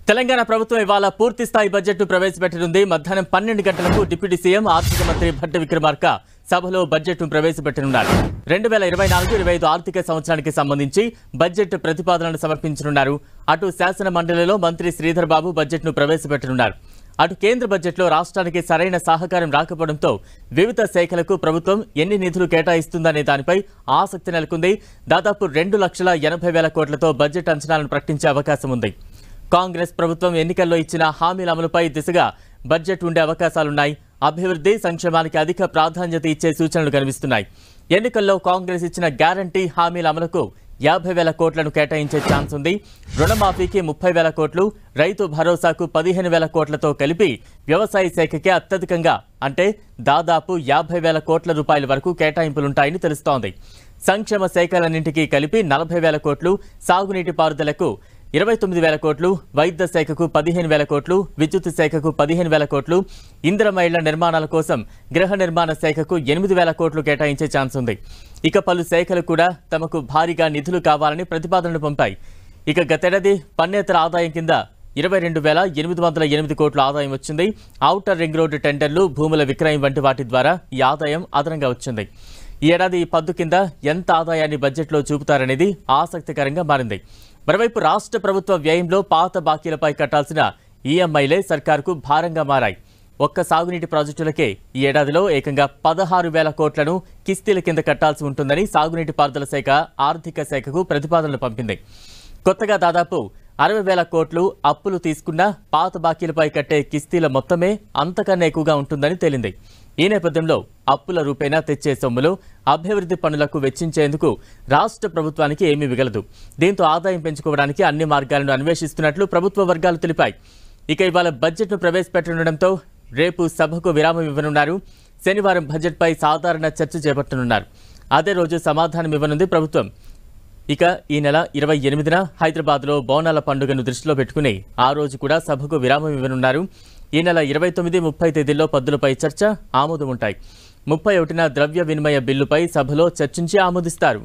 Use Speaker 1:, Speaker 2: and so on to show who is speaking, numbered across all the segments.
Speaker 1: తెలంగాణ ప్రభుత్వం ఇవాళ పూర్తి స్థాయి బడ్జెట్ ప్రవేశపెట్టనుంది మధ్యాహ్నం పన్నెండు గంటలకు డిప్యూటీ సీఎం ఆర్థిక మంత్రి భట్టి విక్రమార్క సభలో బడ్జెట్ ను ప్రవేశపెట్టనున్నారు రెండు వేల ఇరవై నాలుగు ఇరవై ఐదు ఆర్థిక సంవత్సరానికి సంబంధించి బడ్జెట్ ప్రతిపాదనలు సమర్పించనున్నారు అటు శాసన మండలిలో మంత్రి శ్రీధర్ బాబు బడ్జెట్ ను ప్రవేశపెట్టనున్నారు అటు కేంద్ర బడ్జెట్లో రాష్ట్రానికి సరైన సహకారం రాకపోవడంతో వివిధ శాఖలకు ప్రభుత్వం ఎన్ని నిధులు కేటాయిస్తుందనే దానిపై ఆసక్తి నెలకొంది దాదాపు రెండు లక్షల ఎనభై వేల కోట్లతో బడ్జెట్ అంచనాలను ప్రకటించే అవకాశం ఉంది కాంగ్రెస్ ప్రభుత్వం ఎన్నికల్లో ఇచ్చిన హామీల అమలుపై దిశగా బడ్జెట్ ఉండే అవకాశాలున్నాయి అభివృద్ధి సంక్షేమానికి అధిక ప్రాధాన్యత ఇచ్చే సూచనలు కనిపిస్తున్నాయి ఎన్నికల్లో కాంగ్రెస్ ఇచ్చిన గ్యారంటీ హామీల అమలుకు యాభై వేల కోట్లను కేటాయించే ఛాన్స్ ఉంది రుణమాఫీకి ముప్పై వేల కోట్లు రైతు భరోసాకు పదిహేను వేల కోట్లతో కలిపి వ్యవసాయ శాఖకి అత్యధికంగా అంటే దాదాపు యాభై వేల కోట్ల రూపాయల వరకు కేటాయింపులుంటాయని తెలుస్తోంది సంక్షేమ శాఖలన్నింటికీ కలిపి నలభై వేల కోట్లు సాగునీటి పారుదలకు ఇరవై తొమ్మిది వేల కోట్లు వైద్య శాఖకు పదిహేను వేల కోట్లు విద్యుత్ శాఖకు పదిహేను వేల కోట్లు ఇందిరమ ఇళ్ల నిర్మాణాల కోసం గృహ నిర్మాణ శాఖకు ఎనిమిది వేల కోట్లు కేటాయించే ఛాన్స్ ఉంది ఇక పలు శాఖలు కూడా తమకు భారీగా నిధులు కావాలని ప్రతిపాదనలు పంపాయి ఇక గతేడాది పన్నేతర ఆదాయం కింద ఇరవై రెండు వేల ఎనిమిది వందల ఎనిమిది కోట్ల ఆదాయం వచ్చింది ఔటర్ రింగ్ రోడ్డు టెండర్లు భూముల విక్రయం వంటి వాటి ద్వారా ఈ ఆదాయం అదనంగా వచ్చింది ఈ ఏడాది ఈ పద్దు కింద ఎంత ఆదాయాన్ని బడ్జెట్లో చూపుతారనేది ఆసక్తికరంగా మారింది మరోవైపు రాష్ట్ర ప్రభుత్వ వ్యయంలో పాత బాకీలపై కట్టాల్సిన ఈఎంఐలే సర్కారుకు భారంగా మారాయి ఒక్క సాగునీటి ప్రాజెక్టులకే ఈ ఏడాదిలో ఏకంగా పదహారు వేల కోట్లను కిస్తీల కింద కట్టాల్సి ఉంటుందని సాగునీటి పారుదల శాఖ ఆర్థిక శాఖకు ప్రతిపాదనలు పంపింది కొత్తగా దాదాపు అరవై వేల కోట్లు అప్పులు తీసుకున్న పాత బాకీలపై కట్టే కిస్తీల మొత్తమే అంతకన్నా ఎక్కువగా ఉంటుందని తేలింది ఈ నేపథ్యంలో అప్పుల రూపేణా తెచ్చే సొమ్ములు అభివృద్ధి పనులకు వెచ్చించేందుకు రాష్ట్ర ప్రభుత్వానికి ఏమీ మిగలదు దీంతో ఆదాయం పెంచుకోవడానికి అన్ని మార్గాలను అన్వేషిస్తున్నట్లు ప్రభుత్వ వర్గాలు తెలిపాయి ఇక ఇవాళ బడ్జెట్ను ప్రవేశపెట్టనుండటంతో రేపు సభకు విరామం ఇవ్వనున్నారు శనివారం బడ్జెట్పై సాధారణ చర్చ చేపట్టనున్నారు అదే రోజు సమాధానం ఇవ్వనుంది ప్రభుత్వం ఇక ఈ నెల ఇరవై ఎనిమిదిన హైదరాబాద్లో బోనాల పండుగను దృష్టిలో పెట్టుకుని ఆ రోజు కూడా సభకు విరామం ఇవ్వనున్నారు ఈ నెల ఇరవై తొమ్మిది ముప్పై తేదీల్లో పద్దులపై చర్చ ఆమోదం ఉంటాయి ముప్పై ఒకటిన ద్రవ్య వినిమయ బిల్లుపై సభలో చర్చించి ఆమోదిస్తారు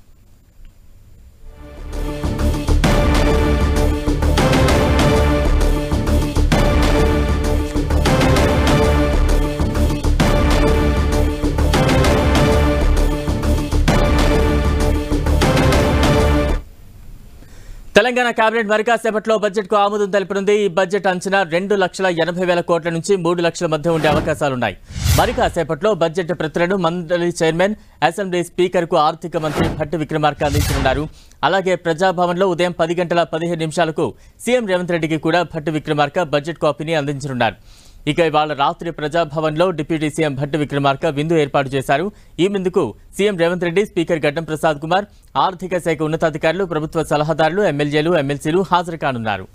Speaker 1: తెలంగాణ కేబినెట్ మరి కాసేపట్లో బడ్జెట్ కు ఆమోదం తెలుపనుంది ఈ బడ్జెట్ అంచనా రెండు లక్షల ఎనభై వేల కోట్ల నుంచి మూడు లక్షల మధ్య ఉండే అవకాశాలున్నాయి మరి కాసేపట్లో బడ్జెట్ ప్రతులను మండలి చైర్మన్ అసెంబ్లీ స్పీకర్ కు ఆర్థిక మంత్రి భట్టి విక్రమార్క అందించనున్నారు అలాగే ప్రజాభవన్లో ఉదయం పది గంటల పదిహేను నిమిషాలకు సీఎం రేవంత్ రెడ్డికి కూడా భట్టి విక్రమార్క బడ్జెట్ కాపీని అందించనున్నారు ఇక ఇవాళ రాత్రి ప్రజాభవన్లో డిప్యూటీ సీఎం భట్టి విక్రమార్క విందు ఏర్పాటు చేశారు ఈ విందుకు సీఎం రేవంత్ రెడ్డి స్పీకర్ గడ్డం ప్రసాద్ కుమార్ ఆర్థిక శాఖ ఉన్నతాధికారులు ప్రభుత్వ సలహాదారులు ఎమ్మెల్యేలు ఎమ్మెల్సీలు హాజరు కానున్నారు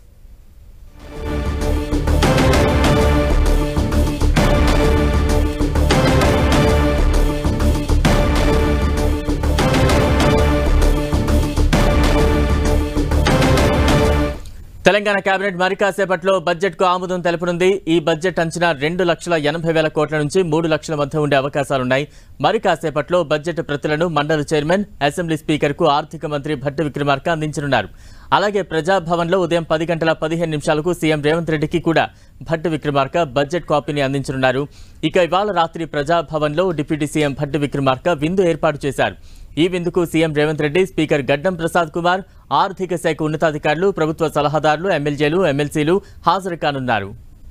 Speaker 1: తెలంగాణ కేబినెట్ మరి కాసేపట్లో బడ్జెట్ కు ఆమోదం తెలుపనుంది ఈ బడ్జెట్ అంచనా రెండు లక్షల ఎనభై వేల కోట్ల నుంచి మూడు లక్షల మధ్య ఉండే అవకాశాలున్నాయి మరి కాసేపట్లో బడ్జెట్ ప్రతులను మండలి చైర్మన్ అసెంబ్లీ స్పీకర్ కు ఆర్థిక మంత్రి భట్టి విక్రమార్క అందించనున్నారు అలాగే ప్రజాభవన్లో ఉదయం పది గంటల పదిహేను నిమిషాలకు సీఎం రేవంత్ రెడ్డికి కూడా భట్టి విక్రమార్క బడ్జెట్ కాపీని అందించనున్నారు ఇక ఇవాళ రాత్రి ప్రజాభవన్లో డిప్యూటీ సీఎం భట్టి విక్రమార్క విందు ఏర్పాటు చేశారు ఈ విందుకు సీఎం రేవంత్ రెడ్డి స్పీకర్ గడ్డం ప్రసాద్ కుమార్ ఆర్థిక శాఖ ఉన్నతాధికారులు ప్రభుత్వ సలహాదారులు ఎమ్మెల్యేలు ఎమ్మెల్సీలు హాజరు కానున్నారు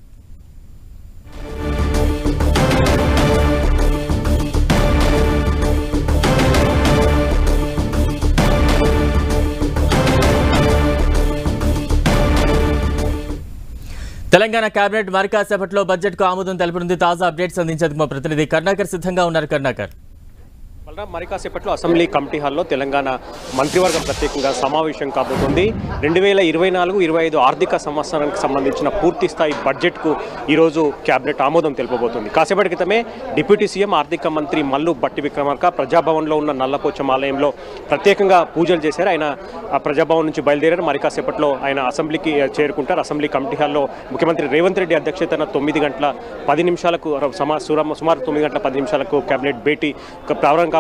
Speaker 1: తెలంగాణ కేబినెట్ మరి కాసేపట్లో బడ్జెట్ కు ఆమోదం తెలుపనుంది తాజా అప్డేట్స్ అందించేందుకు మా ప్రతినిధి కర్ణాకర్ సిద్ధంగా ఉన్నారు కర్ణాకర్
Speaker 2: బలరాం మరి కాసేపట్లో అసెంబ్లీ కమిటీ హాల్లో తెలంగాణ మంత్రివర్గం ప్రత్యేకంగా సమావేశం కాబోతుంది రెండు వేల ఇరవై నాలుగు ఇరవై ఐదు ఆర్థిక సంవత్సరానికి సంబంధించిన పూర్తి స్థాయి బడ్జెట్కు ఈరోజు కేబినెట్ ఆమోదం తెలుపబోతుంది కాసేపటి క్రితమే డిప్యూటీ సీఎం ఆర్థిక మంత్రి మల్లు బట్టి విక్రమార్క ప్రజాభవన్లో ఉన్న నల్లపోచం ఆలయంలో ప్రత్యేకంగా పూజలు చేశారు ఆయన ఆ ప్రజాభవన్ నుంచి బయలుదేరారు మరి కాసేపట్లో ఆయన అసెంబ్లీకి చేరుకుంటారు అసెంబ్లీ కమిటీ హాల్లో ముఖ్యమంత్రి రేవంత్ రెడ్డి అధ్యక్షతన తొమ్మిది గంటల పది నిమిషాలకు సమా సుమారు సుమారు తొమ్మిది గంటల పది నిమిషాలకు కేబినెట్ భేటీ ప్రారంభం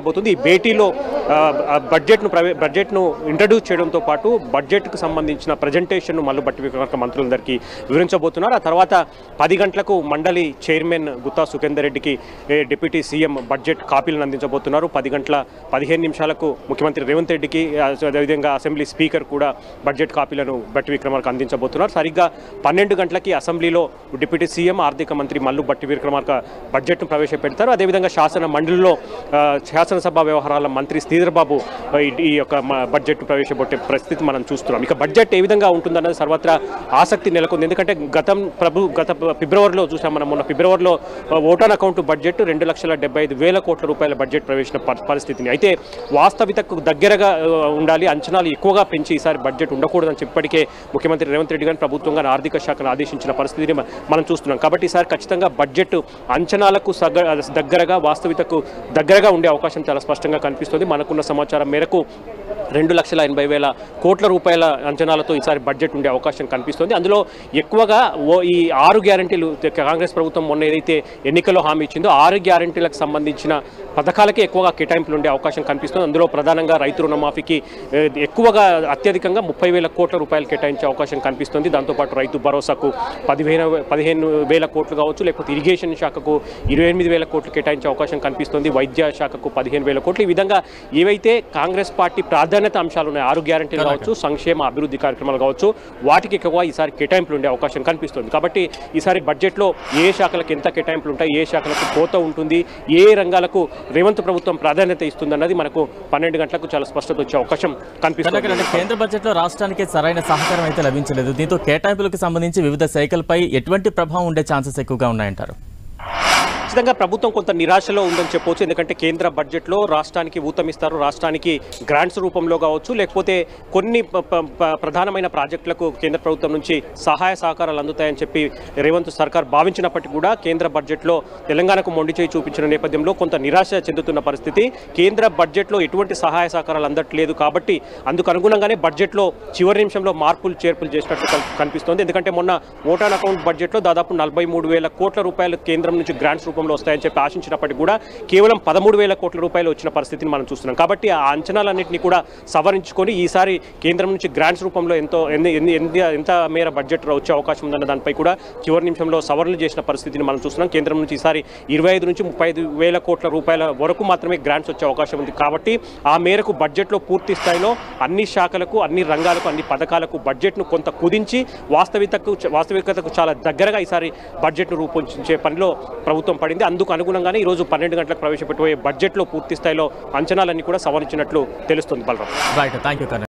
Speaker 2: కాబోతుంది ఈ భేటీలో ఆ, ఆ బడ్జెట్ను ప్రవే బడ్జెట్ను ఇంట్రడ్యూస్ చేయడంతో పాటు బడ్జెట్కు సంబంధించిన ప్రజెంటేషన్ను మల్లు బట్టి విక్రమార్క మంత్రులందరికీ వివరించబోతున్నారు ఆ తర్వాత పది గంటలకు మండలి చైర్మన్ గుత్తా సుఖేందర్ రెడ్డికి ఏ, డిప్యూటీ సీఎం బడ్జెట్ కాపీలను అందించబోతున్నారు పది గంటల పదిహేను నిమిషాలకు ముఖ్యమంత్రి రేవంత్ రెడ్డికి ఆ, అదేవిధంగా అసెంబ్లీ స్పీకర్ కూడా బడ్జెట్ కాపీలను బట్టి విక్రమార్క అందించబోతున్నారు సరిగ్గా పన్నెండు గంటలకి అసెంబ్లీలో డిప్యూటీ సీఎం ఆర్థిక మంత్రి మల్లు బట్టి విక్రమార్క బడ్జెట్ను ప్రవేశపెడతారు అదేవిధంగా శాసన మండలిలో ఆ, శాసనసభ వ్యవహారాల మంత్రి శ్రీధర్ బాబు ఆ, ఈ- ఈ యొక్క మ- బడ్జెట్ను ప్రవేశపెట్టే పరిస్థితి మనం చూస్తున్నాం ఇక బడ్జెట్ ఏ విధంగా ఉంటుందన్నది సర్వత్రా ఆసక్తి నెలకొంది ఎందుకంటే గతం ప్రభు గత ఫిబ్రవరిలో చూసాం మనం మొన్న ఫిబ్రవరిలో ఆ, ఓటాన్ అకౌంట్ బడ్జెట్ రెండు లక్షల డెబ్బై ఐదు వేల కోట్ల రూపాయల బడ్జెట్ ప్రవేశించిన ప- పరిస్థితిని అయితే వాస్తవికతకు దగ్గరగా ఆ, ఉండాలి అంచనాలు ఎక్కువగా పెంచి ఈసారి బడ్జెట్ ఉండకూడదని చెప్పి ఇప్పటికే ముఖ్యమంత్రి రేవంత్ రెడ్డి గారిని ప్రభుత్వం గాని ఆర్థిక శాఖను ఆదేశించిన పరిస్థితిని మ- మనం చూస్తున్నాం కాబట్టి ఈసారి ఖచ్చితంగా బడ్జెట్ అంచనాలకు సగ దగ్గరగా వాస్తవికతకు దగ్గరగా ఉండే అవకాశం చాలా స్పష్టంగా కనిపిస్తుంది మనకున్న సమాచారం మేరకు రెండు లక్షల ఎనభై వేల కోట్ల రూపాయల అంచనాలతో ఈసారి బడ్జెట్ ఉండే అవకాశం కనిపిస్తుంది అందులో ఎక్కువగా ఓ ఈ ఆరు గ్యారంటీలు కాంగ్రెస్ ప్రభుత్వం మొన్న ఏదైతే ఎన్నికల్లో హామీ ఇచ్చిందో ఆరు గ్యారంటీలకు సంబంధించిన పథకాలకే ఎక్కువగా కేటాయింపులు ఉండే అవకాశం కనిపిస్తుంది అందులో ప్రధానంగా రైతు రుణమాఫీకి ఏ, ఎక్కువగా అత్యధికంగా ముప్పై వేల కోట్ల రూపాయలు కేటాయించే అవకాశం కనిపిస్తుంది దాంతోపాటు రైతు భరోసాకు పదిహేను పదిహేను వేల కోట్లు కావచ్చు లేకపోతే ఇరిగేషన్ శాఖకు ఇరవై ఎనిమిది వేల కోట్లు కేటాయించే అవకాశం కనిపిస్తుంది వైద్య శాఖకు పదిహేను వేల కోట్లు ఈ విధంగా ఏవైతే కాంగ్రెస్ పార్టీ ప్రాధాన్యత అంశాలు ఉన్నాయి ఆరు గ్యారంటీలు కావచ్చు సంక్షేమ అభివృద్ధి కార్యక్రమాలు కావచ్చు వాటికి ఎక్కువ ఈసారి కేటాయింపులు ఉండే అవకాశం కనిపిస్తుంది కాబట్టి ఈసారి బడ్జెట్లో ఏ శాఖలకు ఎంత కేటాయింపులు ఉంటాయి ఏ శాఖలకు కోత ఉంటుంది ఏ రంగాలకు రేవంత్ ప్రభుత్వం ప్రాధాన్యత ఇస్తుందన్నది మనకు పన్నెండు గంటలకు చాలా స్పష్టత వచ్చే అవకాశం కనిపిస్తుంది
Speaker 1: కనుక అంటే కేంద్ర బడ్జెట్లో రాష్ట్రానికి సరైన సహకారం అయితే లభించలేదు దీంతో కేటాయింపులకు సంబంధించి వివిధ శాఖలపై ఎటువంటి ప్రభావం ఉండే ఛాన్సెస్ ఎక్కువగా ఉన్నాయంటారు
Speaker 2: ఖచ్చితంగా ప్రభుత్వం కొంత నిరాశలో ఉందని చెప్పవచ్చు ఎందుకంటే కేంద్ర బడ్జెట్లో రాష్ట్రానికి ఊతమిస్తారు రాష్ట్రానికి గ్రాంట్స్ రూపంలో కావచ్చు లేకపోతే కొన్ని ప- ప- ప- ప్రధానమైన ప్రాజెక్టులకు కేంద్ర ప్రభుత్వం నుంచి సహాయ సహకారాలు అందుతాయని చెప్పి రేవంత్ సర్కార్ భావించినప్పటికీ కూడా కేంద్ర బడ్జెట్లో తెలంగాణకు మొండి చేయి చూపించిన నేపథ్యంలో కొంత నిరాశ చెందుతున్న పరిస్థితి కేంద్ర బడ్జెట్లో ఎటువంటి సహాయ సహకారాలు అందట్లేదు కాబట్టి అందుకు అనుగుణంగానే బడ్జెట్లో చివరి నిమిషంలో మార్పులు చేర్పులు చేసినట్టు కన్- కనిపిస్తోంది ఎందుకంటే మొన్న ఓటాన్ అకౌంట్ బడ్జెట్లో దాదాపు నలభై మూడు వేల కోట్ల రూపాయలు కేంద్రం నుంచి గ్రాంట్స్ రూపంలో వస్తాయని చెప్పి ఆశించినప్పటికీ కూడా కేవలం పదమూడు వేల కోట్ల రూపాయలు వచ్చిన పరిస్థితిని మనం చూస్తున్నాం కాబట్టి ఆ అంచనాలన్నింటినీ కూడా సవరించుకొని ఈసారి కేంద్రం నుంచి గ్రాంట్స్ రూపంలో ఎంతో ఎన్ని ఎన్ని ఎన్ని- ఎంత మేర బడ్జెట్ వచ్చే అవకాశం ఉందన్న దానిపై కూడా చివరి నిమిషంలో సవరణలు చేసిన పరిస్థితిని మనం చూస్తున్నాం కేంద్రం నుంచి ఈసారి ఇరవై ఐదు నుంచి ముప్పై ఐదు వేల కోట్ల రూపాయల వరకు మాత్రమే గ్రాంట్స్ వచ్చే అవకాశం ఉంది కాబట్టి ఆ మేరకు బడ్జెట్లో పూర్తి స్థాయిలో అన్ని శాఖలకు అన్ని రంగాలకు అన్ని పథకాలకు బడ్జెట్ను కొంత కుదించి వాస్తవికతకు వాస్తవికతకు చాలా దగ్గరగా ఈసారి బడ్జెట్ను రూపొందించే పనిలో ప్రభుత్వం పడింది అందుకు అనుగుణంగానే ఈరోజు పన్నెండు గంటలకు ప్రవేశపెట్టబోయే బడ్జెట్లో పూర్తి స్థాయిలో అంచనాలన్నీ కూడా సవరించినట్లు తెలుస్తుంది బలరాం
Speaker 1: రైట్ థ్యాంక్ యూ